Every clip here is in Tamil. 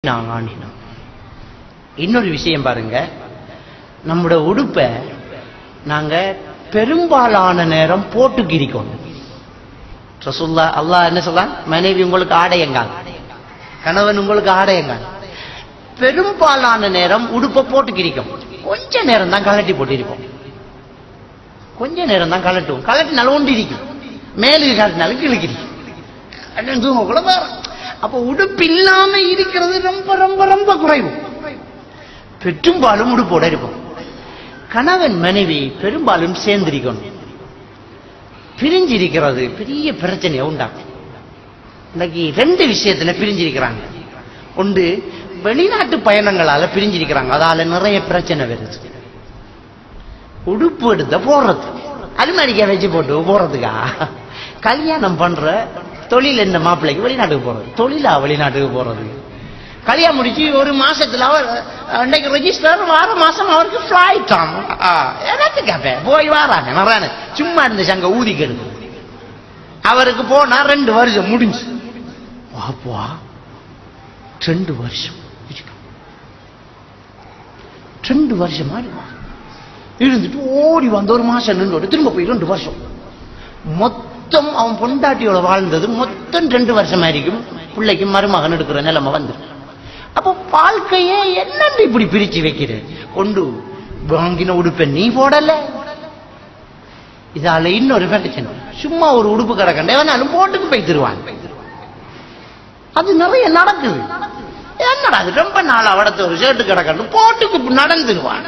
நாங்க ஆண்டினோம் இன்னொரு விஷயம் பாருங்க நம்முடைய உடுப்பை நாங்க பெரும்பாலான நேரம் போட்டுக்கிரிக்கணும் ரசூல்லா அல்லாஹ் என்ன சொல்றான் மனைவி உங்களுக்கு ஆடையங்கால் கணவன் உங்களுக்கு ஆடையங்கால் பெரும்பாலான நேரம் உடுப்பை போட்டுக்கிரிக்கும் கொஞ்ச நேரம் தான் கலட்டி போட்டிருப்போம் கொஞ்ச நேரம் தான் கலட்டுவோம் கலட்டினாலும் ஒன்று இருக்கும் மேலுக்கு கலட்டினாலும் கிழக்கிரி தூங்க கூட வரும் அப்ப உடுப்பு இல்லாம இருக்கிறது ரொம்ப ரொம்ப ரொம்ப குறைவு பெரும்பாலும் உடுப்போட இருக்கும் கணவன் மனைவி பெரும்பாலும் சேர்ந்திருக்கணும் பிரிஞ்சிருக்கிறது பெரிய பிரச்சனையை உண்டாக்கும் இன்னைக்கு ரெண்டு விஷயத்துல பிரிஞ்சிருக்கிறாங்க ஒன்று வெளிநாட்டு பயணங்களால பிரிஞ்சிருக்கிறாங்க அதால நிறைய பிரச்சனை வருது உடுப்பு எடுத்த போடுறது அலுமாரிக்கா வச்சு போட்டு போறதுக்கா கல்யாணம் பண்ற தொழில் என்ன மாப்பிள்ளைக்கு வெளிநாட்டுக்கு போறது தொழிலா வெளிநாட்டுக்கு போறது கல்யாணம் முடிச்சு ஒரு மாசத்துல அவர் இன்னைக்கு ரெஜிஸ்டர் வார மாசம் அவருக்கு ஃபிளைட் எனக்கு கேப்பேன் போய் வாராங்க வரானு சும்மா இருந்த சங்க ஊதி கெடுது அவருக்கு போனா ரெண்டு வருஷம் முடிஞ்சு வாப்பா ரெண்டு வருஷம் ரெண்டு வருஷமா இருக்கும் இருந்துட்டு ஓடி வந்த ஒரு மாசம் நின்று திரும்ப போய் ரெண்டு வருஷம் மொத்தம் அவன் பொண்டாட்டியோட வாழ்ந்தது மொத்தம் ரெண்டு வருஷமா இருக்கும் பிள்ளைக்கு மருமகன் எடுக்கிற நிலைமை வந்துடும் அப்போ வாழ்க்கையே என்னன்னு இப்படி பிரிச்சு வைக்கிற கொண்டு வாங்கின உடுப்பை நீ போடல இதால இன்னொரு பிரச்சனை சும்மா ஒரு உடுப்பு கிடக்கண்டே வேணாலும் போட்டுக்கு போய் தருவான் அது நிறைய நடக்குது என்னடா அது ரொம்ப நாள் அவடத்த ஒரு ஷர்ட்டு கிடக்கணும் போட்டுக்கு நடந்துருவான்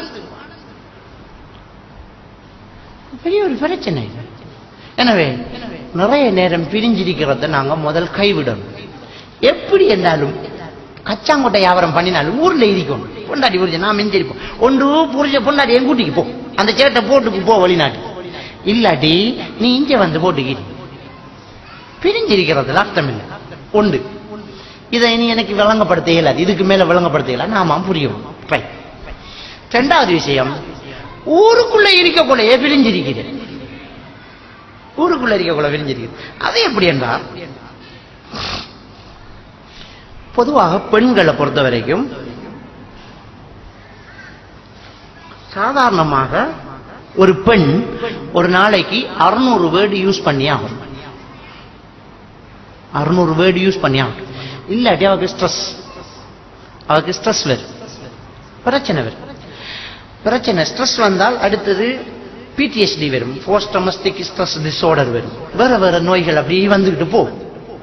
பெரிய ஒரு பிரச்சனை இது எனவே நிறைய நேரம் பிரிஞ்சிருக்கிறத நாங்க முதல் கைவிடணும் எப்படி என்றாலும் கச்சாங்கொட்டை வியாபாரம் பண்ணினாலும் ஊர்ல இருக்கணும் பொண்டாடி புரிஞ்ச நான் மிஞ்சிருப்போம் ஒன்று புரிஞ்ச பொண்டாடி என் கூட்டிக்கு போ அந்த சேட்டை போட்டுக்கு போ வெளிநாட்டு இல்லாட்டி நீ இங்க வந்து போட்டுக்கிட்டு பிரிஞ்சிருக்கிறதுல அர்த்தம் இல்லை உண்டு இதை இனி எனக்கு விளங்கப்படுத்த இயலாது இதுக்கு மேல விளங்கப்படுத்த இயலாது நாம புரியும் ரைட். ரெண்டாவது விஷயம் ஊருக்குள்ள இருக்கக்குள்ளேயே பிரிஞ்சிருக்கிறது ஊருக்குள்ள இருக்கக்குள்ள பிரிஞ்சிருக்கிறது அது எப்படி என்றால் பொதுவாக பெண்களை பொறுத்த வரைக்கும் சாதாரணமாக ஒரு பெண் ஒரு நாளைக்கு அறுநூறு வேர்டு யூஸ் பண்ணி ஆகும் அறுநூறு வேர்டு யூஸ் பண்ணி ஆகும் இல்லாட்டி அவருக்கு ஸ்ட்ரெஸ் அவருக்கு ஸ்ட்ரெஸ் வரும் பிரச்சனை வரும் பிரச்சனை ஸ்ட்ரெஸ் வந்தால் அடுத்தது பிடிஎஸ்டி வரும் போஸ்ட் டொமஸ்டிக் ஸ்ட்ரெஸ் டிஸார்டர் வரும் வேற வேற நோய்கள் அப்படி வந்துகிட்டு போகும்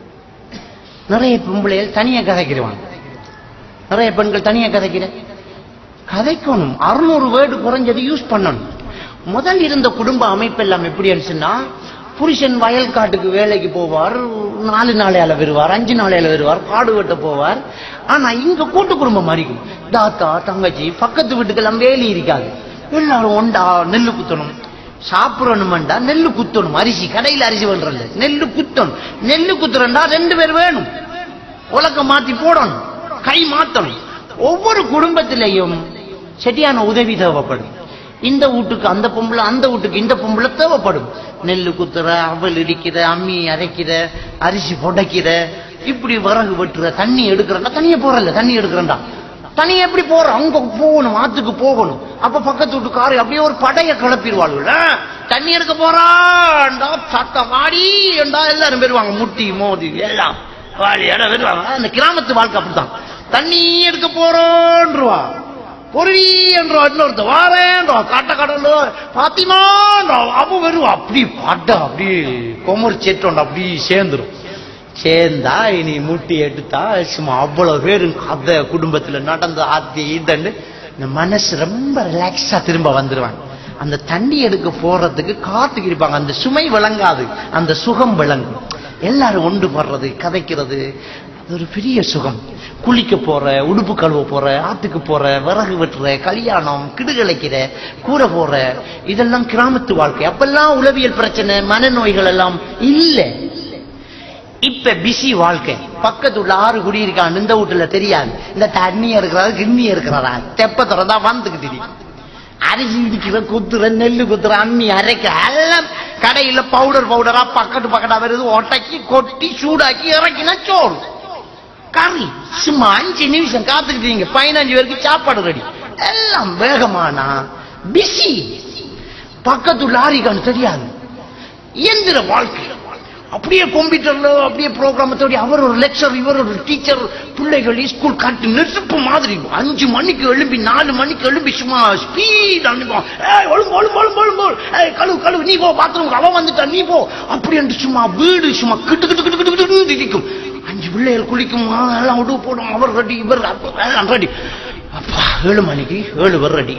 நிறைய பொம்பளைகள் தனியா கதைக்கிறவாங்க நிறைய பெண்கள் தனியா கதைக்கிற கதைக்கணும் அறுநூறு வேர்டு குறைஞ்சது யூஸ் பண்ணணும் முதல் இருந்த குடும்ப அமைப்பு எல்லாம் எப்படி இருந்துச்சுன்னா புருஷன் வயல் காட்டுக்கு வேலைக்கு போவார் நாலு நாளையால வருவார் அஞ்சு நாளையால வருவார் காடு வெட்ட போவார் ஆனா இங்க கூட்டு குடும்பம் மாறிக்கும் தாத்தா தங்கச்சி பக்கத்து வீட்டுக்கெல்லாம் வேலி இருக்காது எல்லாரும் ஒண்டா நெல்லு குத்தணும் சாப்பிடணும்டா நெல்லு குத்தணும் அரிசி கடையில் அரிசி பண்றது நெல்லு குத்தணும் நெல்லு குத்துறா ரெண்டு பேர் வேணும் உலக்க மாத்தி போடணும் கை மாத்தணும் ஒவ்வொரு குடும்பத்திலையும் சரியான உதவி தேவைப்படும் இந்த வீட்டுக்கு அந்த பொம்பளை அந்த வீட்டுக்கு இந்த பொம்பளை தேவைப்படும் நெல்லு குத்துற அவல் இடிக்கிற அம்மி அரைக்கிற அரிசி புடைக்கிற இப்படி விறகு வெட்டுற தண்ணி எடுக்கிறா தண்ணியை போறல தண்ணி எடுக்கிறண்டா தனி எப்படி போற அங்க போகணும் ஆத்துக்கு போகணும் அப்ப பக்கத்து வீட்டுக்காரு அப்படியே ஒரு படைய கிளப்பிடுவாள் தண்ணி எடுக்க போறாண்டா சத்தம் வாடி என்றா எல்லாரும் பெறுவாங்க முட்டி மோதி எல்லாம் வாடி இடம் வருவாங்க அந்த கிராமத்து வாழ்க்கை அப்படித்தான் தண்ணி எடுக்க போறோன்றவா பொருளி என்றா இன்னொருத்த வாரேன்றா காட்ட கடலு பாத்திமான்றா அப்ப வருவா அப்படி பாட்டா அப்படி கொமர் செட்டோண்டா அப்படி சேர்ந்துரும் சேர்ந்தா இனி முட்டி எடுத்தா சும்மா அவ்வளவு பேரு கதை குடும்பத்துல நடந்து ஆத்தி இதண்டு இந்த மனசு ரொம்ப ரிலாக்ஸா திரும்ப வந்துருவாங்க அந்த தண்ணி எடுக்க போறதுக்கு காத்துக்கு இருப்பாங்க அந்த சுமை விளங்காது அந்த சுகம் விளங்கும் எல்லாரும் ஒன்று படுறது கதைக்கிறது அது ஒரு பெரிய சுகம் குளிக்க போற உடுப்பு கழுவ போற ஆத்துக்கு போற விறகு வெட்டுற கல்யாணம் கிடுகலைக்கிற கூரை போற இதெல்லாம் கிராமத்து வாழ்க்கை அப்பெல்லாம் உளவியல் பிரச்சனை மனநோய்கள் எல்லாம் இல்லை இப்ப பிஸி வாழ்க்கை பக்கத்து உள்ள ஆறு குடி இருக்கான் இந்த வீட்டுல தெரியாது இந்த தண்ணி இருக்கிறாரு கிண்ணி இருக்கிறாரா தெப்ப திறந்தா வந்துக்கு தெரியும் அரிசி இடிக்கிற குத்துற நெல்லு குத்துற அம்மி அரைக்கிற எல்லாம் கடையில பவுடர் பவுடரா பக்கத்து பக்கட்டா வருது ஒட்டக்கி கொட்டி சூடாக்கி இறக்கினா சோறு கறி சும்மா அஞ்சு நிமிஷம் காத்துக்கிட்டீங்க பதினஞ்சு பேருக்கு சாப்பாடு ரெடி எல்லாம் வேகமானா பிஸி பக்கத்து லாரிக்கான்னு தெரியாது இயந்திர வாழ்க்கை அப்படியே கம்ப்யூட்டர்ல அப்படியே ப்ரோக்ராம் தேடி அவர் ஒரு லெக்சர் இவர் ஒரு டீச்சர் பிள்ளைகள் ஸ்கூல் காட்டு நெருப்பு மாதிரி அஞ்சு மணிக்கு எழும்பி நாலு மணிக்கு எழும்பி சும்மா ஸ்பீட் அனுப்போம் ஏய் ஒழுங்கு ஒழுங்கு ஒழுங்கு ஒழுங்கு ஏய் கழுவு கழுவு நீ போ பாத்ரூம் அவன் வந்துட்டா நீ போ அப்படி என்று சும்மா வீடு சும்மா கிட்டு கிட்டு கிட்டு கிட்டு கிட்டு திடிக்கும் அஞ்சு பிள்ளைகள் குளிக்கும் ஆ, எல்லாம் உடுவு போடும் அவர் ரெடி இவர் அப்ப, எல்லாம் ரெடி அப்பா ஏழு மணிக்கு ஏழு பேர் ரெடி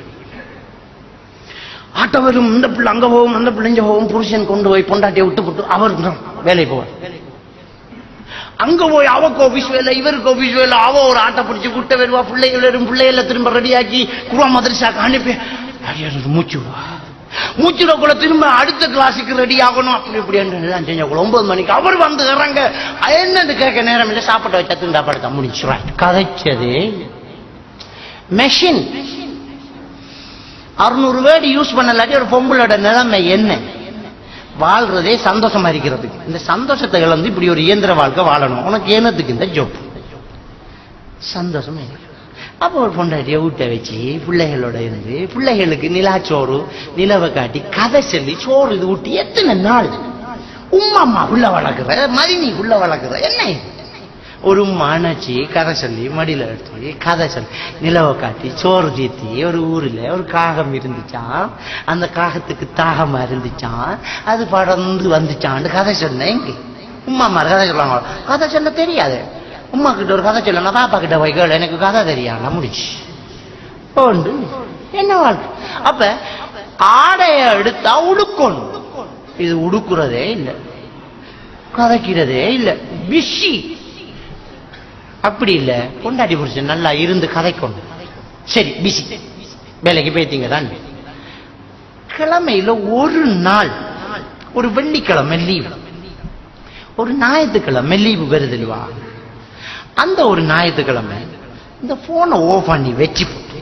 ஆட்ட வரும் இந்த பிள்ளை அங்க போகும் அந்த பிள்ளைங்க போகும் புருஷன் கொண்டு போய் பொண்டாட்டியை விட்டு போட்டு அவர் வேலைக்கு போவார் அங்க போய் அவக்கு ஆபீஸ் வேலை இவருக்கு ஆபீஸ் வேலை அவ ஒரு ஆட்டை பிடிச்சு குட்ட வருவா பிள்ளைகள் வரும் பிள்ளைகள திரும்ப ரெடியாக்கி குருவா மதரசாக்கு அனுப்பி அடியா மூச்சு வா. மூச்சுல கூட திரும்ப அடுத்த கிளாஸுக்கு ரெடி ஆகணும் அப்படி இப்படி எல்லாம் செஞ்ச ஒன்பது மணிக்கு அவர் வந்து இறங்க என்னன்னு கேட்க நேரம் இல்லை சாப்பிட்ட வச்சா திண்டா படுத்த முடிச்சு கதைச்சது மெஷின் அறுநூறு வேர்டு யூஸ் பண்ணலாட்டி ஒரு பொம்பளோட நிலைமை என்ன வாழ்றதே சந்தோஷமா இருக்கிறது இந்த சந்தோஷத்தை இழந்து இப்படி ஒரு இயந்திர வாழ்க்கை வாழணும் உனக்கு என்னத்துக்கு இந்த ஜோப் சந்தோஷமா இல்லை அப்போ ஒரு பொண்டாட்டியை ஊட்ட வச்சு பிள்ளைகளோட இருந்து பிள்ளைகளுக்கு நிலாச்சோறு நிலவை காட்டி கதை சொல்லி சோறு இது ஊட்டி எத்தனை நாள் உம்மா அம்மா உள்ள வளர்க்குற மதினி உள்ள வளர்க்குற என்ன இது? ஒரு மனைச்சி கதை சொல்லி மடியில எடுத்து போய் கதை சொல்லி நிலவை காட்டி சோறு தீத்தி ஒரு ஊர்ல ஒரு காகம் இருந்துச்சான் அந்த காகத்துக்கு தாகமா இருந்துச்சான் அது படர்ந்து வந்துச்சான்னு கதை சொன்னேன் இங்க உம்மா அம்மா கதை சொல்லுவாங்க கதை சொல்ல தெரியாது உம்மா கிட்ட ஒரு கதை சொல்லணும் பாப்பா கிட்ட போய் கேளு எனக்கு கதை தெரியாம முடிச்சு உண்டு என்ன வாழ்க்கை அப்ப ஆடைய எடுத்தா உடுக்கணும் இது உடுக்குறதே இல்லை கதைக்கிறதே இல்லை பிஷி அப்படி இல்ல பொண்டாட்டி புருஷன் நல்லா இருந்து கதைக்கணும் சரி பிசி வேலைக்கு போய்த்தீங்க தான் கிழமையில ஒரு நாள் ஒரு வெள்ளிக்கிழமை லீவு ஒரு ஞாயிற்றுக்கிழமை லீவு வருது இல்லவா அந்த ஒரு ஞாயிற்றுக்கிழமை இந்த போனை ஓ பண்ணி வச்சு போட்டு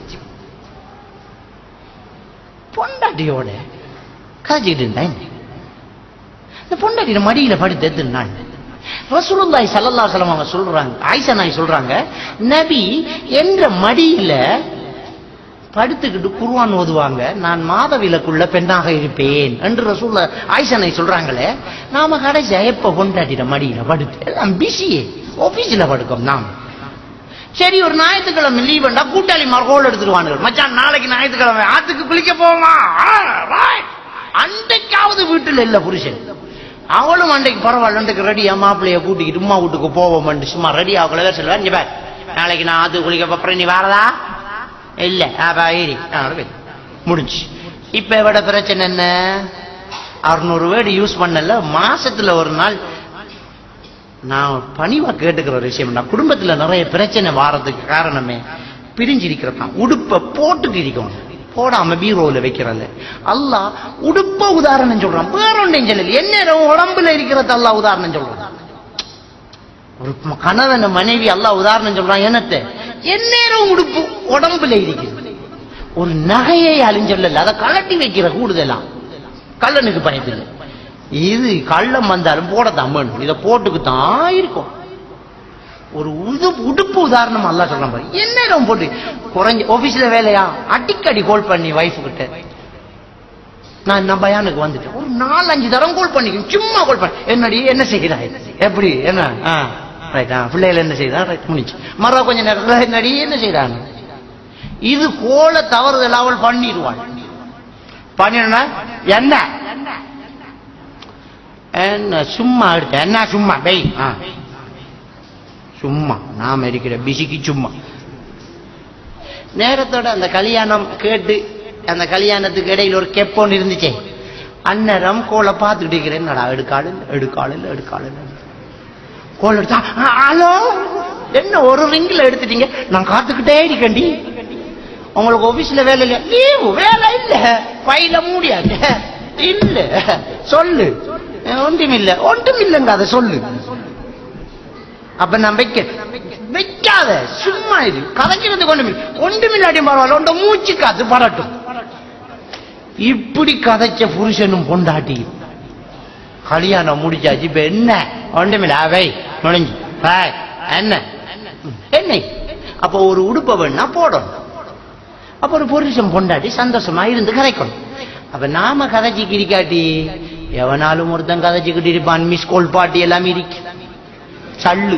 பொண்டாட்டியோட கதைச்சிக்கிட்டு இருந்தா என்ன? இந்த பொண்டாட்டியோட மடியில படுத்து எத்தனை ரசூலுல்லாஹி ஸல்லல்லாஹு அலைஹி வஸல்லம் அவங்க சொல்றாங்க ஆயிஷா நாய் சொல்றாங்க நபி என்ற மடியில படுத்துக்கிட்டு குர்ஆன் ஓதுவாங்க நான் மாதவிலக்குள்ள பெண்ணாக இருப்பேன் என்று ரசூல்ல ஆயிஷா நாய் சொல்றாங்களே நாம கடைசியா எப்ப கொண்டாட்டிட மடியில படுத்து எல்லாம் பிஸியே ஆபீஸ்ல படுக்கோம் நாம் சரி ஒரு ஞாயிற்றுக்கிழமை லீவுண்டா கூட்டாளி கோல் எடுத்துருவானுங்க மச்சான் நாளைக்கு ஞாயிற்றுக்கிழமை ஆத்துக்கு குளிக்க போவோமா ஆ, right. அன்றைக்காவது வீட்டுல இல்ல புருஷன் அவளும் அன்றைக்கு பரவாயில்ல அன்றைக்கு ரெடியா மாப்பிள்ளைய கூட்டிக்கிட்டு உமா வீட்டுக்கு போவோம் சும்மா ரெடி ஆகல சொல்லுவா நீ பார் நாளைக்கு நான் ஆத்து குளிக்க போறேன் நீ வரதா இல்ல அப்ப ஏறி ஆ, போய். முடிஞ்சு இப்ப விட பிரச்சனை என்ன அறுநூறு வேர்டு யூஸ் பண்ணல மாசத்துல ஒரு நாள் நான் பணிவா கேட்டுக்கிற ஒரு விஷயம் நான் குடும்பத்துல நிறைய பிரச்சனை வாரதுக்கு காரணமே பிரிஞ்சிருக்கிறது தான் உடுப்பை போட்டுட்டு இருக்கணும் போடாம பீரோல வைக்கிறது அல்லாஹ் உடுப்ப உதாரணம் சொல்றான் வேற ஒன்றையும் சொல்லல என்ன உடம்புல இருக்கிறது அல்லாஹ் உதாரணம் சொல்றான் ஒரு ம- கணவன் மனைவி அல்லாஹ் உதாரணம் சொல்றான் என்னத்தை எந்நேரம் உடுப்பு உடம்புல இருக்குது ஒரு நகையை அழிஞ்சொல்லல அதை கலட்டி வைக்கிற கூடுதலா கள்ளனுக்கு பயத்தில் இது கள்ளம் வந்தாலும் போடத்தான் வேணும் இதை போட்டுக்கு தான் இருக்கும் ஒரு உது உடுப்பு உதாரணம் அல்லா சொல்றான் பாரு என்ன போட்டு குறைஞ்ச ஆபீஸ்ல வேலையா அடிக்கடி கால் பண்ணி வைஃப் கிட்ட நான் இந்த பயானுக்கு வந்துட்டேன் ஒரு நாலு அஞ்சு தரம் கால் பண்ணிக்கணும் சும்மா கால் பண்ணி என்னடி என்ன செய்கிறாய் எப்படி என்ன ஆ ரைட் ஆ பிள்ளைகள் என்ன செய்தா ரைட் முடிச்சு மறுவா கொஞ்ச நேரத்துல என்னடி என்ன செய்றாங்க இது கோல தவறுதல் அவள் பண்ணிடுவாள் பண்ணினா என்ன என்ன சும்மா எடுத்த என்ன சும்மா பை ஆ சும்மா நாம இருக்கிற பிசிக்கு சும்மா நேரத்தோட அந்த கல்யாணம் கேட்டு அந்த கல்யாணத்துக்கு இடையில ஒரு கெப்போன் இருந்துச்சே அந்நேரம் கோலை பார்த்துக்கிட்டு இருக்கிறேன் என்னடா எடுக்காடு இல்ல, எடுக்காடு இல்ல, எடுக்காடு இல்ல. கோல் எடுத்தா "ஆ, ஹலோ என்ன ஒரு ரிங்கில் எடுத்துட்டீங்க நான் காத்துக்கிட்டே இருக்கேன்டி உங்களுக்கு ஆபீஸ்ல வேலை இல்ல லீவு வேலை இல்ல பையில முடியாது இல்ல சொல்லு ஒன்றும் இல்ல ஒன்றும் இல்லைங்க அதை சொல்லு அப்ப நான் வைக்க வைக்காத சும்மா இது கதைக்கிறது ஒண்ணுமே ஒன்றுமில்லாட்டி பரவாயில்ல உண்ட மூச்சு காத்து படட்டும் இப்படி கதைச்ச புருஷனும் பொண்டாட்டி கல்யாணம் முடிச்சாச்சு இப்ப என்ன ஒன்றுமில்ல அவை முடிஞ்சு பாய் என்ன எண்ணெய் அப்ப ஒரு உடுப்பை வேணா போடணும் அப்ப ஒரு புருஷன் பொண்டாட்டி சந்தோஷமா இருந்து கதைக்கணும் அப்ப நாம கதைச்சு கிரிக்காட்டி எவனாலும் ஒருத்தன் கதைச்சுக்கிட்டு இருப்பான் மிஸ் கோல் பாட்டி எல்லாம் இருக்கு சல்லு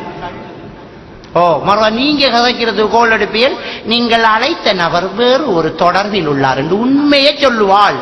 ஓ மறுவா நீங்க கதைக்கிறது கோல் எடுப்பீர்கள் நீங்கள் அழைத்த நபர் வேறு ஒரு தொடர்பில் உள்ளார் என்று உண்மையை சொல்லுவாள்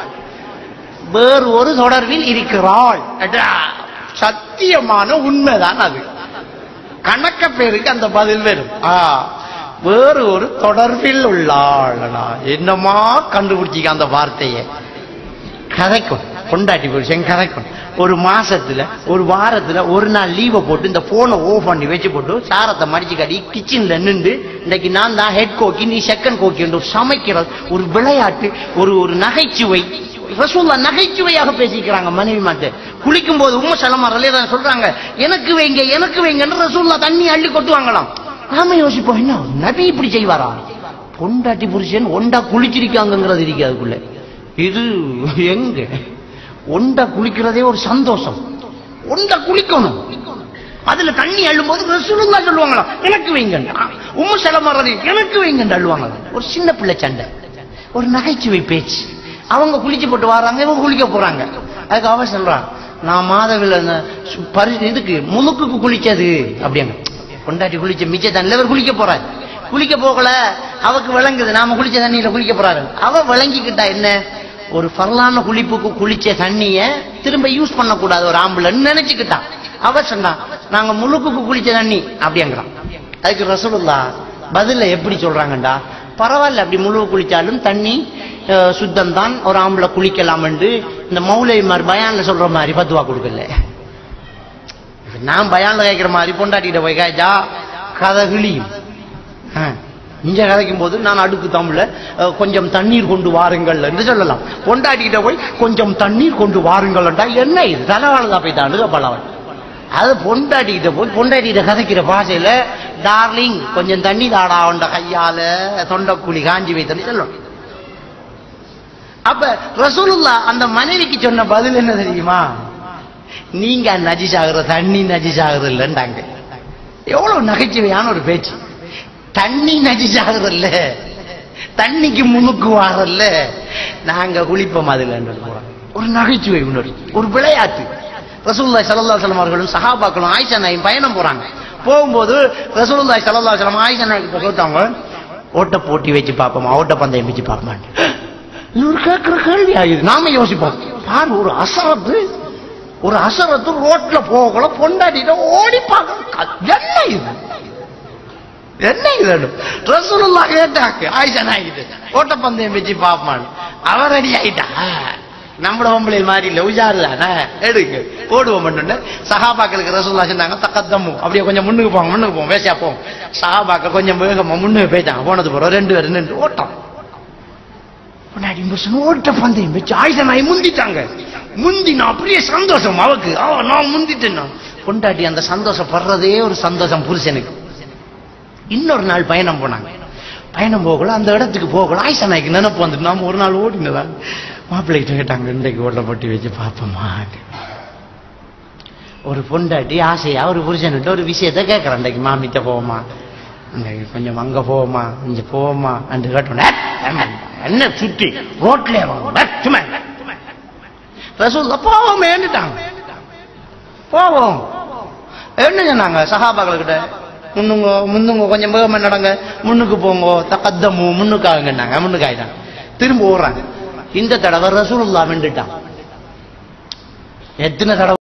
வேறு ஒரு தொடர்பில் இருக்கிறாள் அடா, சத்தியமான உண்மைதான் அது கணக்க பேருக்கு அந்த பதில் வரும் ஆ, வேறு ஒரு தொடர்பில் உள்ளாள் என்னமா கண்டுபிடிச்சிக்க அந்த வார்த்தையை கதைக்கும் கொண்டாட்டி புருஷன் கதைக்கும் ஒரு மாசத்துல ஒரு வாரத்துல ஒரு நாள் லீவை போட்டு இந்த போனை ஓஃப் பண்ணி வச்சு போட்டு சாரத்தை மடிச்சு காட்டி கிச்சன்ல நின்று இன்னைக்கு நான் தான் ஹெட் கோக்கி நீ செகண்ட் கோக்கி என்று சமைக்கிறது ஒரு விளையாட்டு ஒரு ஒரு நகைச்சுவை ரசூல்லா நகைச்சுவையாக பேசிக்கிறாங்க மனைவி மாட்டு குளிக்கும் போது உம்ம சலமா ரலியல்லாஹு சொல்றாங்க எனக்கு வைங்க எனக்கு வைங்கன்னு ரசூல்லா தண்ணி அள்ளி கொட்டுவாங்களாம் நாம யோசிப்போம் என்ன நபி இப்படி செய்வாரா பொண்டாட்டி புருஷன் ஒண்டா குளிச்சிருக்காங்கிறது இருக்கு அதுக்குள்ள இது எங்க ஒண்டா குளிக்கிறதே ஒரு சந்தோஷம் ஒண்டா குளிக்கணும் அதுல தண்ணி அள்ளும்போது ரசூலுல்லா சொல்லுவாங்களா எனக்கு வைங்க உம்மு செலமறது எனக்கு வைங்க அள்ளுவாங்க ஒரு சின்ன பிள்ளை சண்டை ஒரு நகைச்சுவை பேச்சு அவங்க குளிச்சு போட்டு வராங்க இவங்க குளிக்க போறாங்க அதுக்கு அவ சொல்றான் நான் மாதவில் அந்த சு- பரி இதுக்கு முழுக்குக்கு குளிச்சது அப்படிங்க கொண்டாட்டி குளிச்ச மிச்ச தண்ணில இவர் குளிக்க போறாரு குளிக்க போகல அவக்கு விளங்குது நாம குளிச்ச தண்ணியில குளிக்க போறாரு அவ விளங்கிக்கிட்டா என்ன ஒரு பரலான குளிப்புக்கு குளிச்ச தண்ணிய திரும்ப யூஸ் பண்ணக்கூடாது ஒரு ஆம்புலன்னு நினைச்சுக்கிட்டான் அவ சொன்னா நாங்க முழுக்குக்கு குளிச்ச தண்ணி அப்படிங்கிறான் அதுக்கு ரசூலுல்லா பதில எப்படி சொல்றாங்கடா பரவாயில்ல அப்படி முழு குளிச்சாலும் தண்ணி அஹ், சுத்தம் தான் ஒரு ஆம்பளை குளிக்கலாம் என்று இந்த மௌலை மாதிரி பயான்ல சொல்ற மாதிரி பத்துவா கொடுக்கல இப்ப நான் பயான்ல கேட்கிற மாதிரி பொண்டாட்டிகிட்ட போய் கேட்டா கதை கிளியும் ஆ, இங்க கதைக்கும் போது நான் அடுக்கு தமிழ்ல அஹ், கொஞ்சம் தண்ணீர் கொண்டு வாருங்கள் என்று சொல்லலாம் பொண்டாட்டிகிட்ட போய் கொஞ்சம் தண்ணீர் கொண்டு வாருங்கள் என்ன இது தலைவாழதா போய் தாண்டு பலவன் அது பொண்டாட்டிகிட்ட போய் பொண்டாட்டிகிட்ட கதைக்கிற பாஷையில டார்லிங் கொஞ்சம் தண்ணி தாடா உண்ட கையால தொண்டைக்குழி காஞ்சி வைத்தன்னு சொல்லணும் அப்ப ரசூலுல்லா அந்த மனைவிக்கு சொன்ன பதில் என்ன தெரியுமா நீங்க நஜிஸ் ஆகுற தண்ணி நஜிஸ் ஆகுறது இல்லைன்றாங்க எவ்வளவு நகைச்சுவையான ஒரு பேச்சு தண்ணி நஜிஸ் ஆகுறது இல்ல தண்ணிக்கு முனுக்கு வாரல்ல நாங்க குளிப்போம் அதுல ஒரு நகைச்சுவை உணர்வு ஒரு விளையாட்டு ரசூலுல்லாஹி ஸல்லல்லாஹு அலைஹி வஸல்லம் அவர்களும் சஹாபாக்களும் ஆயிஷா நாயும் பயணம் போறாங்க போகும்போது ரசூலுல்லாஹி ஸல்லல்லாஹு அலைஹி வஸல்லம் ஆயிஷா நாய்க்கு சொல்லிட்டாங்க ஓட்ட போட்டி வச்சு பார்ப்போமா ஓட்ட பந்தயம் வச்சு பார்ப்போம் இவர் கேட்கிற கேள்வி ஆகுது நாம யோசிப்போம் பாரு ஒரு அசரத்து ஒரு அசரத்து ரோட்ல போகல பொண்டாட்டிட்ட ஓடி பார்க்க என்ன இது என்ன இது ரசூலுல்லா கேட்டாக்கு ஆயிஷா நாய்கிட்ட ஓட்டப்பந்தயம் வச்சு பாப்பான் அவர் ரெடி ஆயிட்டா நம்மள பொம்பளை மாதிரி இல்ல உஜாரு தானே எடுங்க ஓடுவோம் பண்ணு சஹாபாக்களுக்கு ரசூல்லா சொன்னாங்க தக்கத்தம்மு அப்படியே கொஞ்சம் முன்னுக்கு போங்க முன்னுக்கு போங்க வேசியா போங்க சஹாபாக்கள் கொஞ்சம் வேகமா முன்னுக்கு போயிட்டாங்க போனது போறோம் ரெண்டு பேரும் நின்று ஓட்டம் முன்னாடி புருஷன் ஓட்ட பந்தயம் வச்சு ஆயுத நாய் முந்திட்டாங்க முந்தினா அப்படியே சந்தோஷம் அவக்கு அவ நான் முந்திட்டேன் பொண்டாட்டி அந்த சந்தோஷப்படுறதே ஒரு சந்தோஷம் புருஷனுக்கு இன்னொரு நாள் பயணம் போனாங்க பயணம் போகல அந்த இடத்துக்கு போகல ஆயிஷா நாய்க்கு நினைப்பு வந்துட்டு நாம ஒரு நாள் ஓடினதா மாப்பிள்ளைகிட்ட கேட்டாங்க இன்றைக்கு ஓட்ட போட்டி வச்சு பார்ப்போமா ஒரு பொண்டாட்டி ஆசையா ஒரு புருஷன்கிட்ட ஒரு விஷயத்த கேட்கறான் இன்றைக்கு மாமிட்ட போவோமா இன்றைக்கு கொஞ்சம் அங்க போவோமா இங்க போவோமா என்று கேட்டோன்னே என்ன சுத்தி ரோட்ல ரசூல்லா போவோமேன்னுட்டாங்க போவோம் என்ன சொன்னாங்க சகாபாக்கள் முன்னுங்க முன்னுங்க கொஞ்சம் வேகமா நடங்க முன்னுக்கு போங்க தக்கத்தமு முன்னுக்கு ஆகுங்கன்னாங்க முன்னுக்கு ஆயிட்டாங்க திரும்ப ஓடுறாங்க இந்த தடவை ரசூலுல்லா வெண்டுட்டான் எத்தனை தடவை